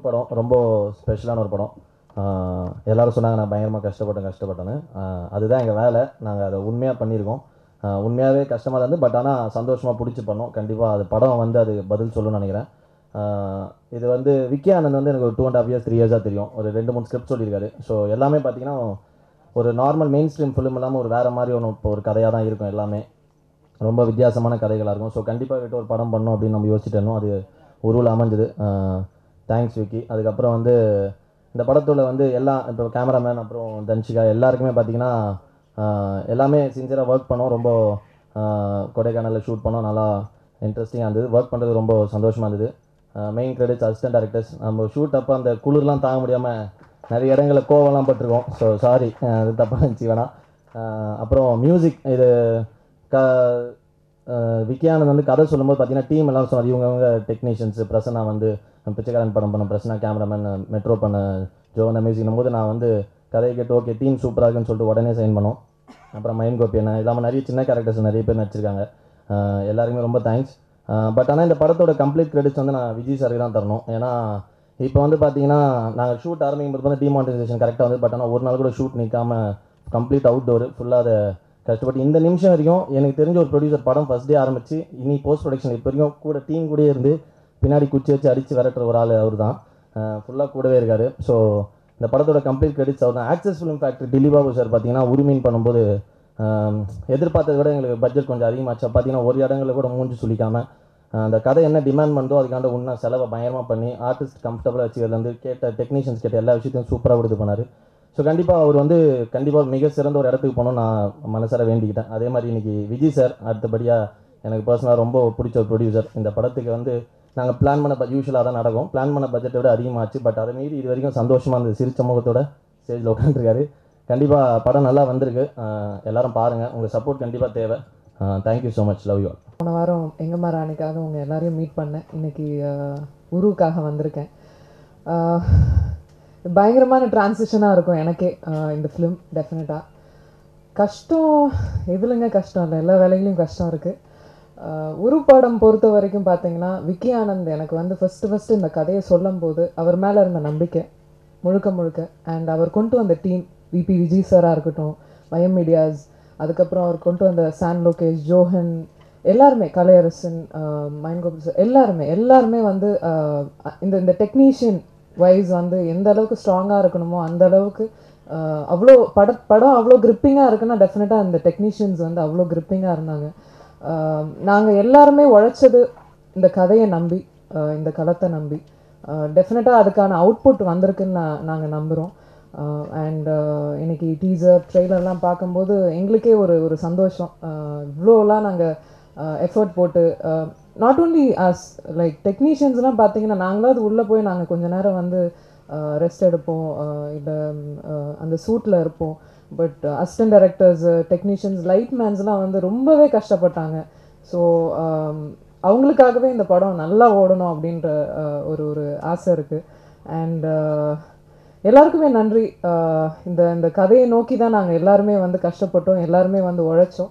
படம் ரொம்ப ஸ்பெஷலான ஒரு படம் ஆஹ் எல்லாரும் சொன்னாங்க நான் பயங்கரமாக கஷ்டப்பட்டேன் கஷ்டப்பட்டேன்னு ஆஹ் அதுதான் எங்கள் வேலை நாங்கள் அதை உண்மையாக பண்ணியிருக்கோம் ஆஹ் உண்மையாகவே கஷ்டமாக இருந்து பட் ஆனால் சந்தோஷமாக பிடிச்சி பண்ணோம் கண்டிப்பாக அது படம் வந்து அது பதில் சொல்லும்னு நினைக்கிறேன் ஆஹ் இது வந்து விக்கி ஆனந்த் வந்து எனக்கு ஒரு two and half years three இயர்ஸாக தெரியும் ஒரு ரெண்டு மூணு ஸ்கிரிப்ட் சொல்லியிருக்காரு ஸோ எல்லாமே பார்த்தீங்கன்னா ஒரு நார்மல் மெயின் ஸ்ட்ரீம் ஃபிலிம் இல்லாமல் ஒரு வேறு மாதிரி ஒன்று இப்போ ஒரு கதையாக தான் இருக்கும் எல்லாமே ரொம்ப வித்தியாசமான கதைகளாக இருக்கும் ஸோ கண்டிப்பாக விட்டு ஒரு படம் பண்ணோம் அப்படின்னு நம்ம யோசிச்சுட்டு இருந்தோம் அது உருவில் அமைஞ்சது தேங்க்ஸ் விக்கி அதுக்கப்புறம் வந்து இந்த படத்தோட வந்து எல்லாம் இப்போ கேமராமேன் அப்புறம் தன்ஷிகா எல்லாருக்குமே பார்த்தீங்கன்னா ஆஹ் எல்லாமே சின்சியராக ஒர்க் பண்ணோம் ரொம்ப ஆஹ் கொடைக்கானலில் ஷூட் பண்ணோம் நல்லா இன்ட்ரெஸ்டிங்காக இருந்தது ஒர்க் பண்ணுறது ரொம்ப சந்தோஷமாக இருந்தது மெயின் கிரெடிட்ஸ் அசிஸ்டன்ட் டேரக்டர்ஸ் நம்ம ஷூட் அப்போ அந்த குளிர்லாம் தாங்க முடியாமல் நிறைய இடங்களில் கோவம்லாம் பட்டிருக்கோம் ஸோ சாரி அது தப்பாக இருந்துச்சு வேணாம் ஆஹ் அப்புறம் மியூசிக் இது க ஆஹ் விக்கியானந்த் வந்து கதை சொல்லும்போது பார்த்தீங்கன்னா டீம் எல்லாம் சொன்னார் இவங்கவங்க டெக்னீஷியன்ஸ் பிரசன்னா வந்து பிச்சைக்காரன் படம் பண்ண பிரசன்னா கேமராமேன் மெட்ரோ பண்ண ஜோன மியூசிக்னும் போது நான் வந்து கதையை கேட்டு ஓகே டீம் சூப்பராக இருக்குன்னு சொல்லிட்டு உடனே சைன் பண்ணோம் அப்புறம் மைன் கோபி என்ன இல்லாமல் நிறைய சின்ன கேரக்டர்ஸ் நிறைய பேர் நடிச்சிருக்காங்க ஆஹ் எல்லாருக்குமே ரொம்ப தேங்க்ஸ் பட் ஆனால் இந்த படத்தோட கம்ப்ளீட் கிரெடிட்ஸ் வந்து நான் விஜய் சாருக்கு தான் தரணும் ஏன்னா இப்போ வந்து பார்த்தீங்கன்னா நாங்கள் ஷூட் ஆரம்பிக்கும் போது வந்து டிமானிட்டைசேஷன் கரெக்டாக வந்து பட் ஆனால் ஒரு நாள் கூட ஷூட் நிற்காம கம்ப்ளீட் அவுட் டோர் ஃபுல்லாக அதை கஷ்டப்பட்டு இந்த நிமிஷம் வரைக்கும் எனக்கு தெரிஞ்ச ஒரு ப்ரொடியூசர் படம் ஃபஸ்ட் டே ஆரம்பிச்சு இனி போஸ்ட் ப்ரொடக்ஷன் இப்போ வரைக்கும் கூட டீம் கூடயே இருந்து பின்னாடி குச்சி வச்சு அடித்து விரட்டுற ஒரு ஆள் அவர் தான் ஃபுல்லாக கூடவே இருக்கார் ஸோ இந்த படத்தோட கம்ப்ளீட் கிரெடிட்ஸ் அவர் தான் Axess Film Factory Dilli Babu sir பார்த்தீங்கன்னா உரிமையின் பண்ணும்போது ஆஹ் எதிர்பார்த்ததை விட எங்களுக்கு பட்ஜெட் கொஞ்சம் அதிகமாச்சு பார்த்தீங்கன்னா ஒரு இடங்களில் கூட மூஞ்சி சுளிக்காமல் அந்த கதை என்ன டிமாண்ட் பண்ணுதோ அதுக்காண்ட உன்ன செலவை பயங்கரமாக பண்ணி ஆர்டிஸ்ட் கம்ஃபர்டபுளாக வச்சுக்கிறதுலேருந்து கேட்ட டெக்னீஷியன்ஸ் கேட்ட எல்லா விஷயத்தையும் சூப்பராக கொடுத்து பண்ணார் ஸோ கண்டிப்பாக அவர் வந்து கண்டிப்பாக மிக சிறந்த ஒரு இடத்துக்கு போகணும்னு நான் மனசார வேண்டிக்கிட்டேன் அதே மாதிரி இன்னைக்கு விஜய் சார் அடுத்தபடியாக எனக்கு பர்சனலாக ரொம்ப பிடிச்ச ஒரு ப்ரொடியூசர் இந்த படத்துக்கு வந்து நாங்கள் பிளான் பண்ண யூஸ்வலாக தான் நடக்கும் பிளான் பண்ண பட்ஜெட்டை விட அதிகமாச்சு பட் அதை மீறி இது வரைக்கும் சந்தோஷமாக இருந்தது சிரிச்ச முகத்தோட ஸ்டேஜில் உட்காந்துருக்காரு கண்டிப்பாக படம் நல்லா வந்திருக்கு ஆஹ் எல்லாரும் பாருங்கள் உங்கள் சப்போர்ட் கண்டிப்பாக தேவை thank you so much love you all போன வாரம் எங்கம்மா ராணிக்காக உங்கள் எல்லாரையும் மீட் பண்ணேன் இன்னைக்கு ஆஹ், உருவுக்காக வந்திருக்கேன் ஆஹ், பயங்கரமான டிரான்சிஷனாக இருக்கும் எனக்கே ஆஹ், இந்த ஃபிலிம் டெஃபினட்டாக கஷ்டம் எதுலங்க கஷ்டம் இல்லை எல்லா வேலைகளையும் கஷ்டம் இருக்குது உரு படம் பொறுத்த வரைக்கும் பார்த்தீங்கன்னா விக்கி ஆனந்த் எனக்கு வந்து ஃபஸ்ட்டு ஃபஸ்ட்டு இந்த கதையை சொல்லும்போது அவர் மேலே இருந்த நம்பிக்கை முழுக்க முழுக்க அண்ட் அவர் கொண்டு வந்த டீம் விபி விஜய் சாராக இருக்கட்டும் மயம் மீடியாஸ் அதுக்கப்புறம் அவர் கொண்டு வந்த சான் லோகேஷ் ஜோஹன் எல்லாருமே கலையரசன் மைன் கோபி சார் எல்லாருமே எல்லாருமே வந்து ஆஹ், இந்த இந்த டெக்னீஷியன் வைஸ் வந்து எந்த அளவுக்கு ஸ்ட்ராங்காக இருக்கணுமோ அந்த அளவுக்கு ஆஹ், அவ்வளோ பட படம் அவ்வளோ கிரிப்பிங்காக இருக்குன்னா டெஃபினட்டாக அந்த டெக்னீஷியன்ஸ் வந்து அவ்வளோ கிரிப்பிங்காக இருந்தாங்க நாங்கள் எல்லாருமே உழைச்சது இந்த கதையை நம்பி ஆஹ், இந்த களத்தை நம்பி டெஃபினட்டாக அதுக்கான அவுட்புட் வந்திருக்குன்னு நான் நாங்கள் நம்புகிறோம் அண்ட் இன்னைக்கு டீசர் ட்ரெய்லர்லாம் பார்க்கும்போது எங்களுக்கே ஒரு ஒரு சந்தோஷம் ஆஹ், இவ்வளோலாம் நாங்கள் எஃபர்ட் போட்டு நாட் ஓன்லி அஸ் லைக் டெக்னீஷியன்ஸ்லாம் பார்த்தீங்கன்னா நாங்களாவது உள்ளே போய் நாங்கள் கொஞ்ச நேரம் வந்து ரெஸ்ட் எடுப்போம் இல்லை அந்த சூட்டில் இருப்போம் but assistant directors technicians light மேன்ஸ்லாம் வந்து ரொம்பவே கஷ்டப்பட்டாங்க ஸோ அவங்களுக்காகவே இந்த படம் நல்லா ஓடணும் அப்படின்ற ஆஹ், ஒரு ஒரு ஆசை இருக்குது அண்ட் எல்லாருக்குமே நன்றி ஆஹ், இந்த இந்த கதையை நோக்கி தான் நாங்கள் எல்லாருமே வந்து கஷ்டப்பட்டோம் எல்லாருமே வந்து உழைச்சோம்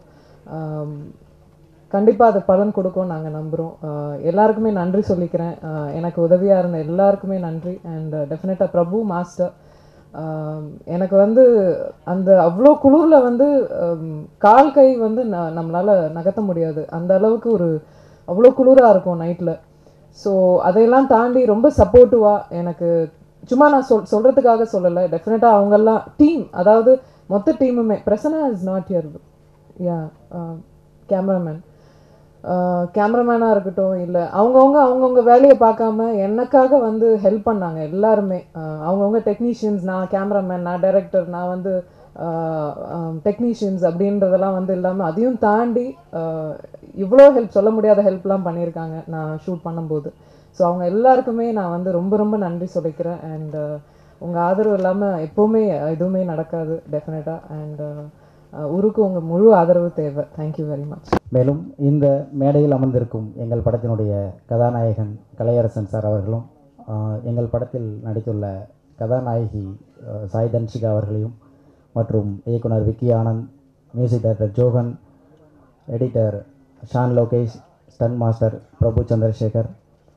கண்டிப்பாக அது பலன் கொடுக்கும் நாங்கள் நம்புகிறோம் எல்லாருக்குமே நன்றி சொல்லிக்கிறேன் ஆஹ், எனக்கு உதவியாக இருந்த எல்லாருக்குமே நன்றி அண்ட் டெஃபினட்டாக பிரபு மாஸ்டர் எனக்கு வந்து அந்த அவ்வளோ குளிரில் வந்து ஆம், கால் கை வந்து ந நம்மளால் நகர்த்த முடியாது அந்த அளவுக்கு ஒரு அவ்வளோ குளிராக இருக்கும் நைட்டில் ஸோ அதையெல்லாம் தாண்டி ரொம்ப சப்போர்ட்டிவாக எனக்கு சும்மா நான் சொல் சொல்கிறதுக்காக சொல்லலை டெஃபினட்டாக அவங்கெல்லாம் டீம் அதாவது மொத்த டீமுமே பிரசனா இஸ் நாட் யர் யா கேமராமேன் கேமராமேனாக இருக்கட்டும் இல்லை அவங்கவுங்க அவங்கவுங்க வேலையை பார்க்காம எனக்காக வந்து ஹெல்ப் பண்ணாங்க எல்லாருமே ஆஹ் அவங்கவுங்க டெக்னீஷியன்ஸ் நான் கேமராமேன் நான் டைரக்டர் நான் வந்து டெக்னீஷியன்ஸ் அப்படின்றதெல்லாம் வந்து இல்லாமல் அதையும் தாண்டி ஆஹ் இவ்வளோ ஹெல்ப் சொல்ல முடியாத ஹெல்ப்லாம் பண்ணியிருக்காங்க நான் ஷூட் பண்ணும்போது ஸோ அவங்க எல்லாருக்குமே நான் வந்து ரொம்ப ரொம்ப நன்றி சொல்லிக்கிறேன் அண்ட் உங்கள் ஆதரவு இல்லாமல் எப்போவுமே எதுவுமே நடக்காது டெஃபினட்டாக அண்ட் உருக்கு உங்கள் முழு ஆதரவு தேவை தேங்க்யூ வெரி மச் மேலும் இந்த மேடையில் அமர்ந்திருக்கும் எங்கள் படத்தினுடைய கதாநாயகன் கலையரசன் சார் அவர்களும் ஆஹ், எங்கள் படத்தில் நடித்துள்ள கதாநாயகி ஆஹ், சாய் தன்ஷிகா அவர்களையும் மற்றும் இயக்குனர் Vicky Anand music director Johan editor Shan Lokesh stunt master Prabhu Chandrasekhar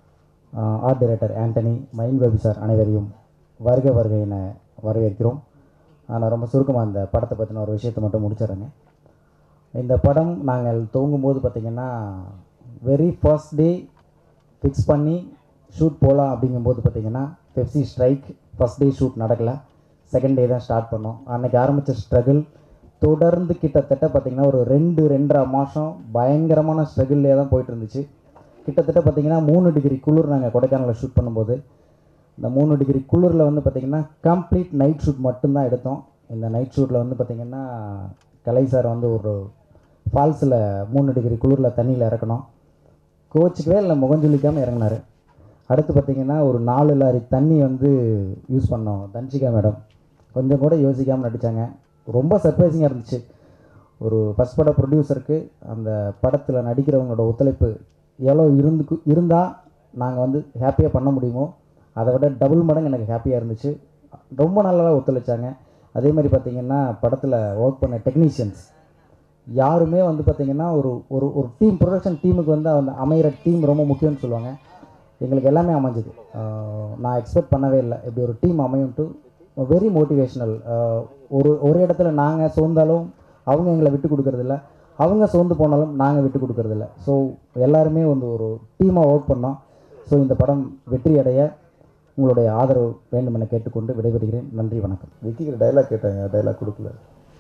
art director Antony மயின் கோபி சார் அனைவரையும் வருக வருக என வரவேற்கிறோம் நான் ரொம்ப சுருக்கமாக இந்த படத்தை பற்றின ஒரு விஷயத்தை மட்டும் முடிச்சிடுறேங்க இந்த படம் நாங்கள் துவங்கும் போது பார்த்திங்கன்னா வெரி ஃபர்ஸ்ட் டே ஃபிக்ஸ் பண்ணி ஷூட் போகலாம் அப்படிங்கும்போது பார்த்திங்கன்னா FEFSI strike first day shoot நடக்கலை செகண்ட் டே தான் ஸ்டார்ட் பண்ணோம் அன்றைக்கி ஆரம்பித்த ஸ்ட்ரகிள் தொடர்ந்து கிட்டத்தட்ட பார்த்திங்கன்னா ஒரு ரெண்டு ரெண்டரை மாதம் பயங்கரமான ஸ்ட்ரகிள்லே தான் போயிட்டு இருந்துச்சு கிட்டத்தட்ட பார்த்திங்கன்னா மூணு டிகிரி குளிர் நாங்கள் கொடைக்கானலில் ஷூட் பண்ணும்போது இந்த மூணு டிகிரி குளிரில் வந்து பார்த்திங்கன்னா கம்ப்ளீட் நைட் ஷூட் மட்டும்தான் எடுத்தோம் இந்த நைட் ஷூட்டில் வந்து பார்த்திங்கன்னா கலை சார் வந்து ஒரு ஃபால்ஸில் மூணு டிகிரி குளிரில் தண்ணியில் இறக்கணும் கோச்சுக்கவே இல்லை முகஞ்சொலிக்காமல் இறங்கினார் அடுத்து பார்த்திங்கன்னா ஒரு நாலு லாரி தண்ணி வந்து யூஸ் பண்ணோம் தன்ஷிகா மேடம் கொஞ்சம் கூட யோசிக்காமல் நடித்தாங்க ரொம்ப சர்ப்ரைசிங்காக இருந்துச்சு ஒரு ஃபஸ்ட் பட ப்ரொடியூசருக்கு அந்த படத்தில் நடிக்கிறவங்களோட ஒத்துழைப்பு எவ்வளோ இருந்து இருந்தால் நாங்கள் வந்து ஹாப்பியாக பண்ண முடியுமோ அதை விட டபுள் மடங்கு எனக்கு ஹாப்பியாக இருந்துச்சு ரொம்ப நல்லா ஒத்துழைச்சாங்க அதே மாதிரி பார்த்திங்கன்னா படத்தில் ஒர்க் பண்ண டெக்னீஷியன்ஸ் யாருமே வந்து பார்த்திங்கன்னா ஒரு ஒரு ஒரு டீம் ப்ரொடக்ஷன் டீமுக்கு வந்து அந்த அமையிற டீம் ரொம்ப முக்கியம்னு சொல்லுவாங்க எங்களுக்கு எல்லாமே அமைஞ்சது ஆஹ் நான் எக்ஸ்பெக்ட் பண்ணவே இல்லை இப்படி ஒரு டீம் அமையும்ட்டு வெரி மோட்டிவேஷ்னல் ஒரு ஒரு இடத்துல நாங்கள் சோர்ந்தாலும் அவங்க எங்களை விட்டு கொடுக்கறதில்ல அவங்க சோர்ந்து போனாலும் நாங்கள் விட்டு கொடுக்கறதில்ல ஸோ எல்லாருமே வந்து ஒரு டீமாக ஒர்க் பண்ணோம் ஸோ இந்த படம் வெற்றி அடைய உங்களுடைய ஆதரவு வேண்டும் என கேட்டுக்கொண்டு விடைபெறுகிறேன் நன்றி வணக்கம் விக்கிக்கிற டைலாக் கேட்டாங்க டைலாக் கொடுக்கல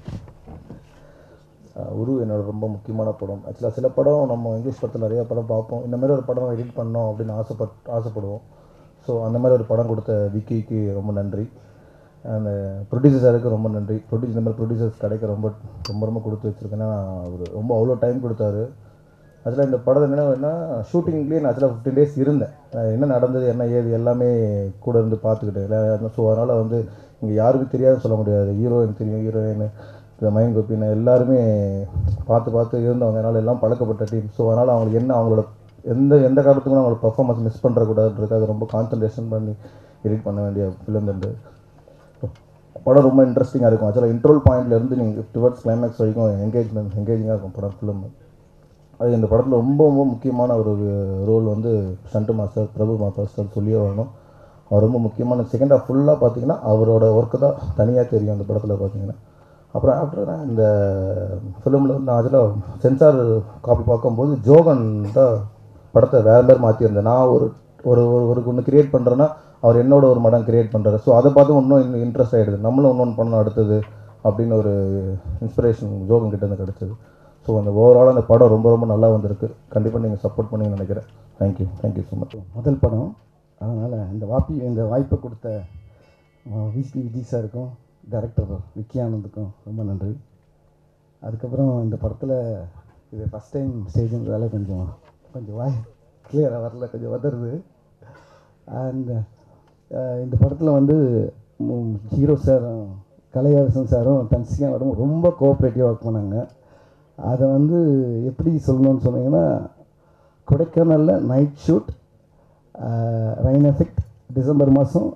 அஹ் உரு என்னோட ரொம்ப முக்கியமான படம் ஆக்சுவலாக சில படம் நம்ம இங்கிலீஷ் படத்தில் நிறைய படம் பார்ப்போம் இந்த மாதிரி ஒரு படம் எடிட் பண்ணோம் அப்படின்னு ஆசைப்பட் ஆசைப்படுவோம் ஸோ அந்த மாதிரி ஒரு படம் கொடுத்த விக்கிக்கு ரொம்ப நன்றி அந்த ப்ரொடியூசர் சாருக்கு ரொம்ப நன்றி ப்ரொடியூஸ் இந்த மாதிரி ப்ரொடியூசர்ஸ் கிடைக்க ரொம்ப ரொம்ப ரொம்ப கொடுத்து வச்சுருக்கேன் ஏன்னா அவர் ரொம்ப அவ்வளோ டைம் கொடுத்தாரு ஆக்சுவலாக இந்த படம் என்னன்னா ஷூட்டிங்லேயே நான் ஆக்சுவலாக ஃபிஃப்டீன் டேஸ் இருந்தேன் நான் என்ன நடந்தது என்ன ஏது எல்லாமே கூட இருந்து பார்த்துக்கிட்டேன் ஸோ அதனால் வந்து இங்கே யாருக்கும் தெரியாதுன்னு சொல்ல முடியாது ஹீரோயின் தெரியும் ஹீரோயின் இந்த மயன் கோபின்னு எல்லாருமே பார்த்து பார்த்து இருந்தவங்க அதனால் எல்லாம் பழக்கப்பட்ட டீம் ஸோ அதனால் அவங்களுக்கு என்ன அவங்களோட எந்த எந்த காரணத்துக்கும் அவங்களோட பர்ஃபார்மன்ஸ் மிஸ் பண்ணுறக்கூடாதுன்றதுக்காக ரொம்ப கான்சன்ட்ரேஷன் பண்ணி எடிட் பண்ண வேண்டிய ஃபிலிம் இருந்து படம் ரொம்ப இன்ட்ரெஸ்டிங்காக இருக்கும் ஆக்சுவலாக இன்ட்ரோல் பாயிண்ட்லேருந்து நீங்கள் டுவர்ட்ஸ் கிளைமேக்ஸ் வரைக்கும் என்கேஜ்மெண்ட் என்கேஜிங்காக இருக்கும் படம் ஃபிலிம் அது இந்த படத்தில் ரொம்ப ரொம்ப முக்கியமான ஒரு ரோல் வந்து ஸ்டண்ட் மாஸ்டர் பிரபு மாஸ்டர் சொல்லியே வரணும் அவர் ரொம்ப முக்கியமான செகண்ட் ஹாஃப் ஃபுல்லாக பார்த்தீங்கன்னா அவரோட ஒர்க்கு தான் தனியாக தெரியும் அந்த படத்தில் பார்த்தீங்கன்னா அப்புறம் ஆஃப்டர் இந்த ஃபிலிமில் வந்து நான் அதில் சென்சார் காப்பி பார்க்கும்போது ஜோகன் தான் படத்தை வேறு மாதிரி மாற்றியிருந்தேன் நான் ஒரு ஒரு ஒரு ஒரு ஒன்று கிரியேட் பண்ணுறேன்னா அவர் என்னோட ஒரு மடம் கிரியேட் பண்ணுறாரு ஸோ அதை பார்த்து இன்னும் இன்னும் இன்ட்ரெஸ்ட் ஆகிடுது நம்மளும் இன்னொன்று பண்ணணும் அடுத்தது அப்படின்னு ஒரு இன்ஸ்பிரேஷன் ஜோகன் கிட்ட இருந்து கிடச்சிது ஸோ அந்த ஓவரால் அந்த படம் ரொம்ப ரொம்ப நல்லா வந்திருக்கு கண்டிப்பாக நீங்கள் சப்போர்ட் பண்ணீங்கன்னு நினைக்கிறேன் தேங்க்யூ தேங்க்யூ ஸோ மச் முதல் படம் அதனால் இந்த வாப்பி இந்த வாய்ப்பை கொடுத்த விஸ்பி விஜய் சாருக்கும் டைரக்டர் விக்கி ஆனந்துக்கும் ரொம்ப நன்றி அதுக்கப்புறம் இந்த படத்தில் இது ஃபஸ்ட் டைம் ஸ்டேஜுன்றதால கொஞ்சம் கொஞ்சம் வாய் கிளியராக வரல கொஞ்சம் வதருது அண்ட் இந்த படத்தில் வந்து ஹீரோ சாரும் கலையரசன் சாரும் தன்சிகா மேடம் ரொம்ப கோஆப்ரேட்டிவாக ஒர்க் பண்ணாங்க அதை வந்து எப்படி சொல்லணும்னு சொன்னீங்கன்னா கொடைக்கானலில் night shoot rain effect December மாதம்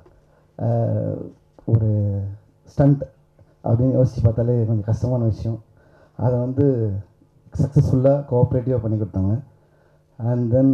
ஒரு ஸ்டண்ட் அப்படின்னு யோசித்து பார்த்தாலே கொஞ்சம் கஷ்டமான விஷயம் அதை வந்து சக்ஸஸ்ஃபுல்லாக கோஆப்ரேட்டிவாக பண்ணி கொடுத்தாங்க அண்ட் தென்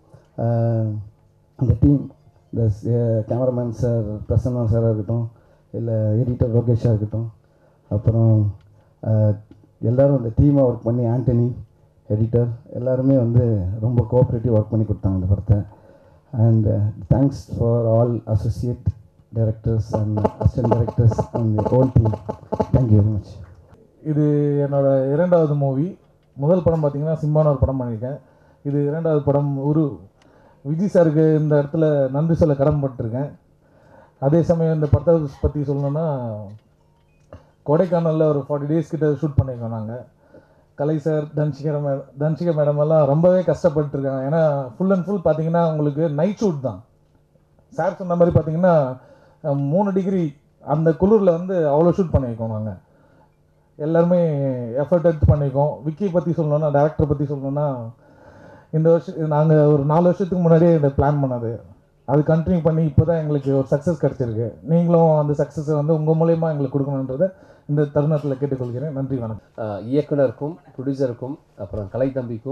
அந்த டீம் இந்த கேமராமேன் சார் பிரசன்னா சாராக இருக்கட்டும் இல்லை எடிட்டர் லோகேஷாக இருக்கட்டும் அப்புறம் அஹ், எல்லாரும் இந்த டீமாக ஒர்க் பண்ணி ஆண்டனி எடிட்டர் எல்லாருமே வந்து ரொம்ப கோஆப்ரேட்டிவ் ஒர்க் பண்ணி கொடுத்தாங்க இந்த படத்தை and thanks for all associate directors and assistant directors and whole team thank you very much இது என்னோட இரண்டாவது மூவி முதல் படம் பார்த்தீங்கன்னா சிம்பான ஒரு படம் பண்ணியிருக்கேன் இது இரண்டாவது படம் ஒரு விஜய் சாருக்கு இந்த இடத்துல நன்றி சொல்ல கடமைப்பட்டிருக்கேன் அதே சமயம் இந்த படத்தை பற்றி சொல்லணும்னா கொடைக்கானலில் ஒரு ஃபார்ட்டி டேஸ் கிட்ட ஷூட் பண்ணியிருக்கோம் நாங்கள் கலை சார் தன்ஷிகர மே தன்ஷிகா மேடம் எல்லாம் ரொம்பவே கஷ்டப்பட்டுருக்காங்க ஏன்னா ஃபுல் அண்ட் ஃபுல் பார்த்தீங்கன்னா உங்களுக்கு நைட் ஷூட் தான் சார் சொன்ன மாதிரி பார்த்தீங்கன்னா அஹ், மூணு டிகிரி அந்த குளிரில் வந்து அவ்வளோ ஷூட் பண்ணியிருக்கோம் நாங்கள் எல்லாருமே எஃபர்ட் எடுத்து பண்ணியிருக்கோம் விக்கி பற்றி சொல்லணும்னா டேரக்டர் பற்றி சொல்லணும்னா இந்த வருஷம் நாங்கள் ஒரு நாலு வருஷத்துக்கு முன்னாடியே இதை பிளான் பண்ணது அது கண்டினியூ பண்ணி இப்போ தான் எங்களுக்கு ஒரு சக்ஸஸ் கிடச்சிருக்கு நீங்களும் அந்த சக்ஸஸை வந்து உங்கள் மூலயமா எங்களுக்கு கொடுக்கணுன்றதை இந்த தருணத்தில் கேட்டுக்கொள்கிறேன் நன்றி வணக்கம் ஆஹ் இயக்குனருக்கும் ப்ரொடியூசருக்கும் அப்புறம் கலை தம்பிக்கும்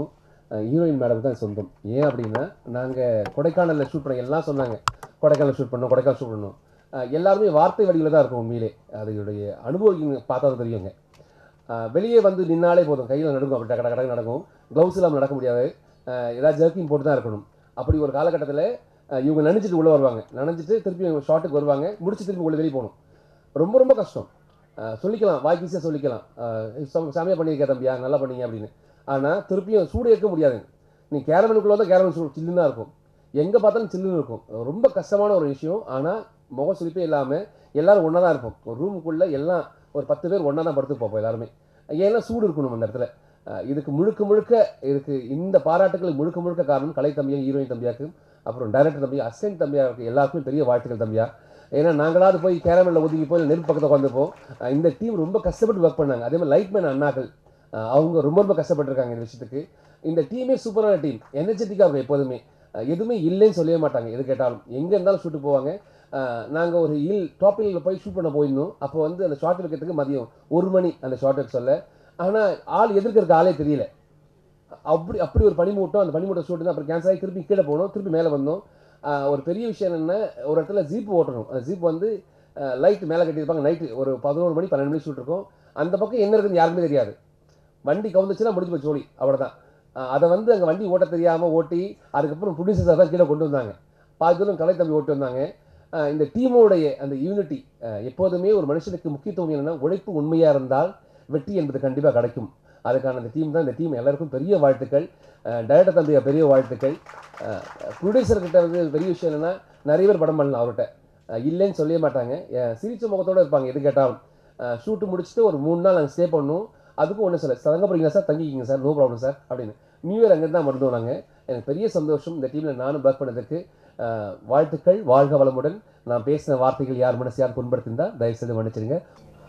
ஹீரோயின் மேடம் தான் சொந்தம் ஏன் அப்படின்னா நாங்கள் கொடைக்கானலில் ஷூட் பண்ண எல்லாம் சொன்னாங்க கொடைக்கானல் ஷூட் பண்ணோம் கொடைக்கானல் ஷூட் பண்ணோம் அஹ் எல்லாருமே வார்த்தை வடிவில் தான் இருக்கும் உண்மையிலே அதோடைய அனுபவம் பார்த்தா தான் தெரியுங்க அஹ் வெளியே வந்து நின்னாலே போதும் கையில் நடுங்கும் அப்படி டக்கு டக்கு நடக்கும் க்ளவுஸ் இல்லாமல் நடக்க முடியாது அஹ் ஏதாவது ஜர்க்கிங் போட்டு தான் இருக்கணும் அப்படி ஒரு காலகட்டத்தில் இவங்க நினச்சிட்டு உள்ளே வருவாங்க நினச்சிட்டு திருப்பி ஷாட்டுக்கு வருவாங்க முடிச்சு திருப்பி உள்ள வெளியே போகணும் ரொம்ப ரொம்ப கஷ்டம் அஹ் சொல்லிக்கலாம் வாய்க்கீசியாக சொல்லிக்கலாம் சாமியாக பண்ணியிருக்கேன் தம்பியா நல்லா பண்ணீங்க அப்படின்னு ஆனால் திருப்பியும் சூடு ஏற்க முடியாது நீ கேரமனுக்குள்ளே தான் கேரமன் சூடு சில்லுன்னு தான் இருக்கும் எங்கே பார்த்தாலும் சில்லுன்னு இருக்கும் ரொம்ப கஷ்டமான ஒரு விஷயம் ஆனால் முக சுளிப்பே இல்லாமல் எல்லாரும் ஒன்றா தான் இருப்போம் ஒரு ரூமுக்குள்ளே எல்லாம் ஒரு பத்து பேர் ஒன்றா தான் படுத்து பார்ப்போம் எல்லாருமே ஏன்னா சூடு இருக்கணும் அந்த இடத்துல அஹ் இதுக்கு முழுக்க முழுக்க இதுக்கு இந்த பாராட்டுகளுக்கு முழுக்க முழுக்க காரணம் கலை தம்பியா ஹீரோயின் தம்பியாக்கும் அப்புறம் டைரக்டர் தம்பியா அசிஸ்டன்ட் தம்பியா இருக்கு எல்லாருக்குமே பெரிய வாழ்த்துக்கள் தம்பியா ஏன்னா நாங்களாவது போய் கேரமலில் ஒதுங்கி போய் நெருப்பு பக்கத்தில் உட்காந்துப்போம் அஹ் இந்த டீம் ரொம்ப கஷ்டப்பட்டு ஒர்க் பண்ணாங்க அதே மாதிரி லைட்மேன் அண்ணாக்கள் அஹ் அவங்க ரொம்ப ரொம்ப கஷ்டப்பட்டிருக்காங்க இந்த விஷயத்துக்கு இந்த டீமே சூப்பரான டீம் எனர்ஜெட்டிக்காக இருக்கும் எப்போதுமே அஹ் எதுவுமே இல்லைன்னு சொல்லவே மாட்டாங்க எது கேட்டாலும் எங்கே இருந்தாலும் ஷூட்டு போவாங்க நாங்கள் ஒரு ஹில் டாப் ஹில்லில் போய் ஷூட் பண்ண போயிருந்தோம் அப்போ வந்து அந்த ஷார்ட் வைக்கிறதுக்கு மதியம் ஒரு மணி அந்த ஷார்ட் வைக்க சொல்ல ஆனால் ஆள் எதிர்க்க இருக்க ஆளே தெரியல அப்படி அப்படி ஒரு பனிமூட்டம் அந்த பனிமூட்டம் ஷூட் தான் அப்புறம் கேன்சல் ஆகி திருப்பி கீழே போனோம் திருப்பி மேலே வந்தோம் ஆஹ் ஒரு பெரிய விஷயம் என்னென்னா ஒரு இடத்துல ஜீப் ஓட்டணும் அந்த ஜீப் வந்து லைட் மேலே கட்டியிருப்பாங்க நைட்டு ஒரு பதினோரு மணி பன்னெண்டு மணி ஷூட் இருக்கும் அந்த பக்கம் என்ன இருக்குன்னு யாருக்குமே தெரியாது வண்டி கவுந்துச்சுன்னா முடிஞ்சு போச்சு ஓடி அவ்வளோதான் அதை வந்து அங்கே வண்டி ஓட்ட தெரியாமல் ஓட்டி அதுக்கப்புறம் ப்ரொடியூசர்ஸ் தான் கீழே கொண்டு வந்தாங்க பாதி தூரம் கலை தம்பி ஓட்டி வந்தாங்க ஆஹ் இந்த டீமோடைய அந்த யூனிட்டி எப்போதுமே ஒரு மனுஷனுக்கு முக்கியத்துவம் என்னன்னா உழைப்பு உண்மையாக இருந்தால் வெற்றி என்பது கண்டிப்பாக கிடைக்கும் அதுக்கான அந்த டீம் தான் இந்த டீம் எல்லாருக்கும் பெரிய வாழ்த்துக்கள் டைரக்டர் தம்பியா பெரிய வாழ்த்துக்கள் ப்ரொடியூசர்கிட்ட வந்து பெரிய விஷயம் என்னன்னா நிறைய பேர் படம் பண்ணலாம் அவர்கிட்ட அஹ் இல்லைன்னு சொல்லவே மாட்டாங்க அஹ் சிரிச்ச முகத்தோட இருப்பாங்க எது கேட்டாலும் ஷூட்டு முடிச்சுட்டு ஒரு மூணு நாள் நாங்கள் ஸ்டே பண்ணோம் அதுக்கும் ஒன்றும் சொல்ல தங்க போகிறீங்களா சார் தங்கிக்கிங்க சார் நோ ப்ராப்ளம் சார் அப்படின்னு நியூ இயர் அங்கே தான் வந்தோம் நாங்கள் எனக்கு பெரிய சந்தோஷம் இந்த டீமில் நானும் ஒர்க் பண்ணதுக்கு அஹ் வாழ்த்துக்கள் வாழ்க வளமுடன் நான் பேசின வார்த்தைகள் யார் மனசு யார் புண்படுத்திருந்தா தயவுசெய்து மன்னிச்சிருங்க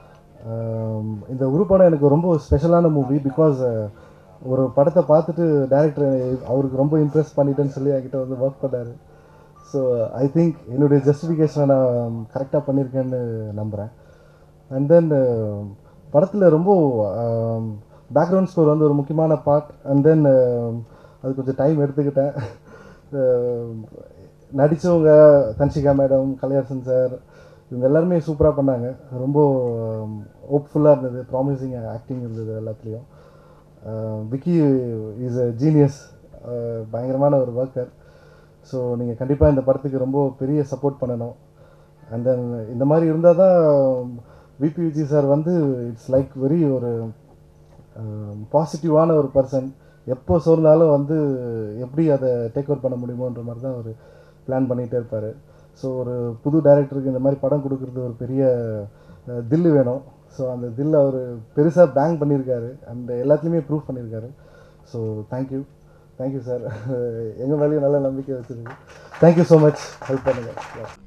ஆம், இந்த உருப்படம் எனக்கு ரொம்ப ஸ்பெஷலான மூவி பிகாஸ் ஒரு படத்தை பார்த்துட்டு டேரக்டர் அவருக்கு ரொம்ப இம்ப்ரெஸ் பண்ணிட்டேன்னு சொல்லி என்கிட்ட வந்து ஒர்க் பண்ணார் ஸோ ஐ திங்க் என்னுடைய ஜஸ்டிஃபிகேஷனை நான் கரெக்டாக பண்ணியிருக்கேன்னு நம்புகிறேன் அண்ட் தென் படத்தில் ரொம்ப பேக்ரவுண்ட் ஸ்கோர் வந்து ஒரு முக்கியமான பார்ட் அண்ட் தென் அது கொஞ்சம் டைம் எடுத்துக்கிட்டேன் நடித்தவங்க தன்ஷிகா மேடம் கலையரசன் சார் இவங்க எல்லாருமே சூப்பராக பண்ணாங்க ரொம்ப ஹோப்ஃபுல்லாக இருந்தது ப்ராமிசிங் ஆக்டிங் இருந்தது எல்லாத்துலேயும் விக்கி இஸ் அ ஜீனியஸ் பயங்கரமான ஒரு ஒர்க்கர் ஸோ நீங்கள் கண்டிப்பாக இந்த படத்துக்கு ரொம்ப பெரிய சப்போர்ட் பண்ணணும் அண்ட் தென் இந்த மாதிரி இருந்தால் தான் விபி விஜய் சார் வந்து இட்ஸ் லைக் வெரி ஒரு பாசிட்டிவான ஒரு பர்சன் எப்போ சோர்ந்தாலும் வந்து எப்படி அதை டேக் ஓவர் பண்ண முடியுமோன்ற மாதிரி தான் அவர் பிளான் பண்ணிகிட்டே இருப்பார் ஸோ ஒரு புது டைரக்டருக்கு இந்த மாதிரி படம் கொடுக்குறது ஒரு பெரிய அஹ், தில்லு வேணும் ஸோ அந்த தில் அவர் பெருசாக பேங்க் பண்ணியிருக்காரு அந்த எல்லாத்துலேயுமே ப்ரூவ் பண்ணியிருக்காரு ஸோ தேங்க்யூ தேங்க்யூ சார் எங்கள் மேலேயும் நல்ல நம்பிக்கை வச்சுருக்கு தேங்க்யூ ஸோ மச் ஹெல்ப் பண்ணுங்கள்